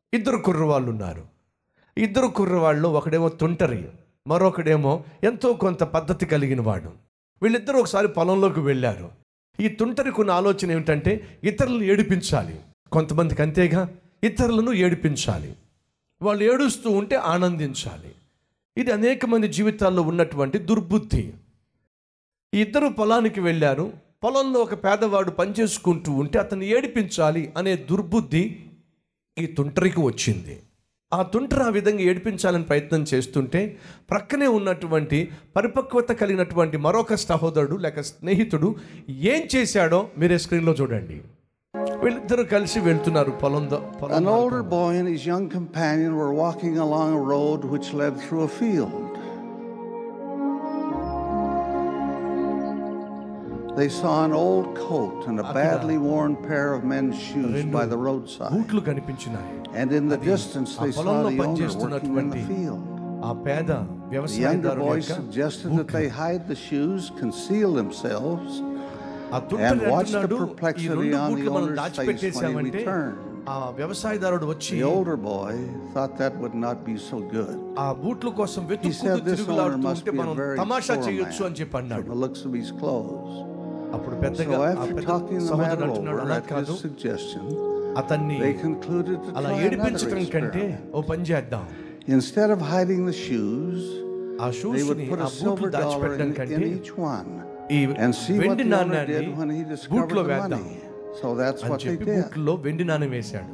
ఇద్దరు కుర్రవాళ్ళు ఉన్నారు ఇద్దరు కుర్రవాళ్ళు ఒకడేమో తుంటరి మరొకడేమో ఎంతో కొంత పద్ధతి కలిగిన వాడు వీళ్ళిద్దరూ ఒకసారి పొలంలోకి వెళ్ళారు ఈ తుంటరికి ఉన్న ఆలోచన ఏమిటంటే ఇతరులను ఏడిపించాలి కొంతమందికి అంతేగా ఇతరులను ఏడిపించాలి వాళ్ళు ఏడుస్తూ ఉంటే ఆనందించాలి ఇది అనేక మంది జీవితాల్లో ఉన్నటువంటి దుర్బుద్ధి ఈ ఇద్దరు పొలానికి వెళ్ళారు పొలంలో ఒక పేదవాడు పనిచేసుకుంటూ ఉంటే అతన్ని ఏడిపించాలి అనే దుర్బుద్ధి ఈ తుంటరికి వచ్చింది ఆ తుంటర ఆ విధంగా ఏడిపించాలని ప్రయత్నం చేస్తుంటే ప్రక్కనే ఉన్నటువంటి పరిపక్వత కలిగినటువంటి మరొక సహోదరుడు లేక స్నేహితుడు ఏం చేశాడో మీరే స్క్రీన్లో చూడండి వీళ్ళిద్దరూ కలిసి వెళ్తున్నారు పొలం ద- పొలం An older boy and his young companion were walking along a road which led through a field. They saw an old coat and a badly worn pair of men's shoes by the roadside. బూట్లు కనిపించినాయి And in the అది distance, ఆ they saw పొలంలో the owner working in పనిచేస్తున్నటువంటి the field. ఆ పేద The younger వ్యవసాయదారుని boy యొక్క suggested that they hide the shoes, conceal themselves, ఆ తుంటరి and watch the అంటున్నాడు ఈ perplexity రెండు on the బూట్లు మనం owner's face when he దాచిపెట్టేశామంటే returned. ఆ వ్యవసాయదారుడు వచ్చి The older boy thought that would not be so good. ఆ బూట్ల కోసం He వెతుక్కుంటూ said this owner తిరుగులాడుతూ must ఉంటే be a మనం very తమాషా poor చేయొచ్చు అని man చెప్పి from అన్నాడు the looks of his clothes. అప్పుడు So పెద్దగా ఆ after పెద్ద talking the సహోదరుడు matter అంటున్నాడు over అలా at కాదు his suggestion, అతన్ని they concluded to అలా try another ఏడిపించడం కంటే experiment. ఓ పని చేద్దాం Instead of hiding the shoes, ఆ they షూస్ would ని put ఆ a బూట్లు silver dollar దాచిపెట్టడం in, కంటే in each one ఈ and see what వెండి the owner నాణ్యాన్ని did when he discovered బూట్లో the వేద్దాం money. So that's అని what they చెప్పి did. బూట్లో వెండి నాణ్యం వేశాడు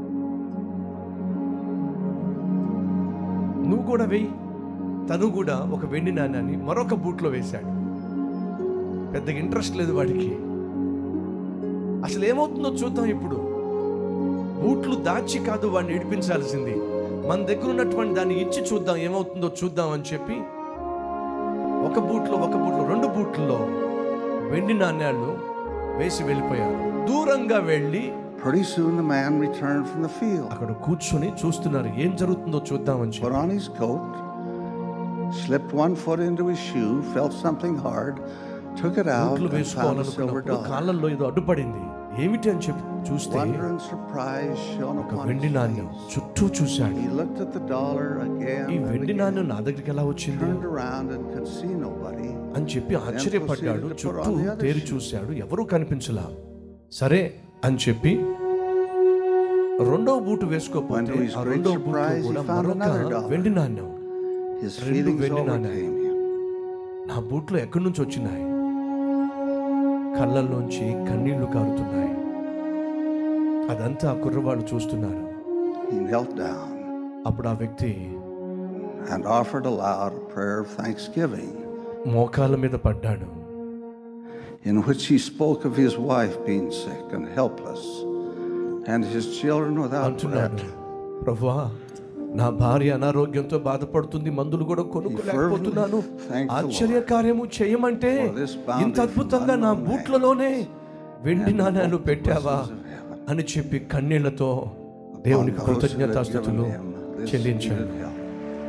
నువ్వు కూడా వెయ్యి తను కూడా ఒక వెండి నాణ్యాన్ని మరొక బూట్లో వేశాడు పెద్దగా ఇంట్రెస్ట్ లేదు వాడికి అసలు ఏమవుతుందో చూద్దాం ఇప్పుడు బూట్లు దాచి కాదు వాడిని ఏడిపించాల్సింది మన దగ్గర ఉన్నటువంటి దాన్ని ఇచ్చి చూద్దాం ఏమవుతుందో చూద్దాం అని చెప్పి ఒక బూట్లో ఒక బూట్లో రెండు బూట్లలో వెండి నాణ్యాలు వేసి వెళ్ళిపోయారు దూరంగా వెళ్ళి Pretty soon the man returned from the field, అక్కడ కూర్చొని చూస్తున్నారు ఏం జరుగుతుందో చూద్దామని put చెప్పి on his coat, slipped one foot into his shoe, felt something hard, took it out, బూట్లు and found a silver వేసుకోవాలనుకున్నప్పుడు dollar. కాళ్ళల్లో ఏదో అడ్డుపడింది ఏమిటి అని చెప్పి చూస్తే Wonder and surprise shone ఒక upon వెండి his నాణ్యం face. చుట్టూ చూశాడు He looked at the dollar again ఈ and వెండి again, నాణ్యం నా దగ్గరికి ఎలా వచ్చింది turned around and could see nobody. అని చెప్పి ఆశ్చర్యపడ్డాడు proceeded to put చుట్టూ on the other తేరి shoe. చూశాడు ఎవరూ కనిపించలా సరే అని చెప్పి రెండో బూటు వేసుకోపోతే When to his ఆ great రెండో బూట్లో surprise, he కూడా found another మరొక dollar. వెండి నాణ్యం His రెండు feelings వెండి నాణ్యాలు. overcame him. నా బూట్లో ఎక్కడి నుంచి వచ్చినాయి కళ్ళల్లోంచి కన్నీళ్లు కారుతున్నాయి అదంతా ఆ కుర్రవాళ్ళు చూస్తున్నారు He knelt down అప్పుడు ఆ వ్యక్తి and offered aloud a prayer of thanksgiving మోకాళ్ళ మీద పడ్డాడు in which he spoke of his wife being sick and helpless and his children without అంటున్నాడు bread. ప్రభువా నా భార్య అనారోగ్యంతో బాధపడుతుంది మందులు కూడా కొనుక్కోలేకపోతున్నాను ఆశ్చర్య కార్యము చేయమంటే ఇంత అద్భుతంగా నా బూట్లలోనే వెండి నాణ్యాలు పెట్టావా అని చెప్పి కన్నీళ్లతో దేవునికి Upon those who had కృతజ్ఞతాస్థుతులు given him this చెల్లించాడు needed help.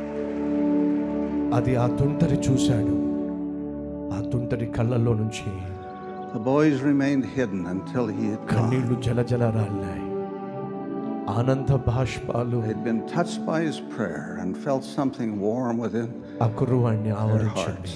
అది ఆ తుంటరి చూశాడు ఆ తుంటరి కళ్ళల్లో నుంచి The boys remained hidden until he had gone. కన్నీళ్లు జలజల రాలినాయి ఆనంద బాష్పాలు They'd been touched by his prayer and felt something warm within ఆ కుర్రవాణ్ణి their ఆవరించండి hearts.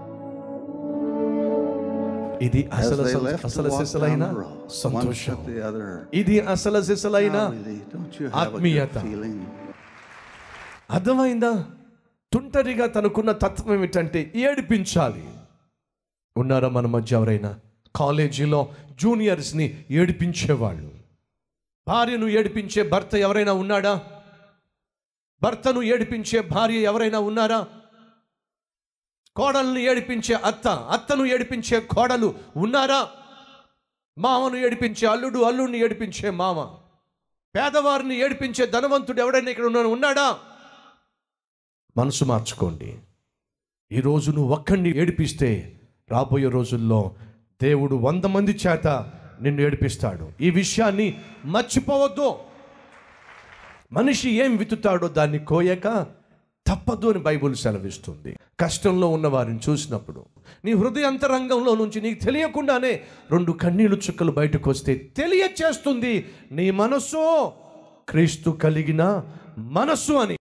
ఇది As అసలు they సం- left to అసలు walk సిసలైన down the road, one సంతోషం took the other. ఇది అసలు సిసలైన "Now, really, don't you have a good ఆత్మీయత. feeling? అర్థమైందా తుంటరిగా తనకున్న తత్వం ఏమిటంటే ఏడిపించాలి ఉన్నారా మన మధ్య ఎవరైనా కాలేజీలో జూనియర్స్ని ఏడిపించేవాళ్ళు భార్యను ఏడిపించే భర్త ఎవరైనా ఉన్నాడా భర్తను ఏడిపించే భార్య ఎవరైనా ఉన్నారా కోడలను ఏడిపించే అత్త అత్తను ఏడిపించే కోడలు ఉన్నారా మామను ఏడిపించే అల్లుడు అల్లుడిని ఏడిపించే మామ పేదవారిని ఏడిపించే ధనవంతుడు ఎవడైనా ఇక్కడ ఉన్నాడు ఉన్నాడా మనసు మార్చుకోండి ఈరోజు నువ్వు ఒక్కడిని ఏడిపిస్తే రాబోయే రోజుల్లో దేవుడు వంద మంది చేత నిన్ను ఏడిపిస్తాడు ఈ విషయాన్ని మర్చిపోవద్దు మనిషి ఏం విత్తుతాడో దాన్ని కోయక తప్పదు అని బైబుల్ సెలవిస్తుంది కష్టంలో ఉన్న వారిని చూసినప్పుడు నీ హృదయంతరంగంలో నుంచి నీకు తెలియకుండానే రెండు కన్నీళ్ళు చుక్కలు బయటకు వస్తే తెలియచేస్తుంది నీ మనస్సు క్రీస్తు కలిగిన మనస్సు అని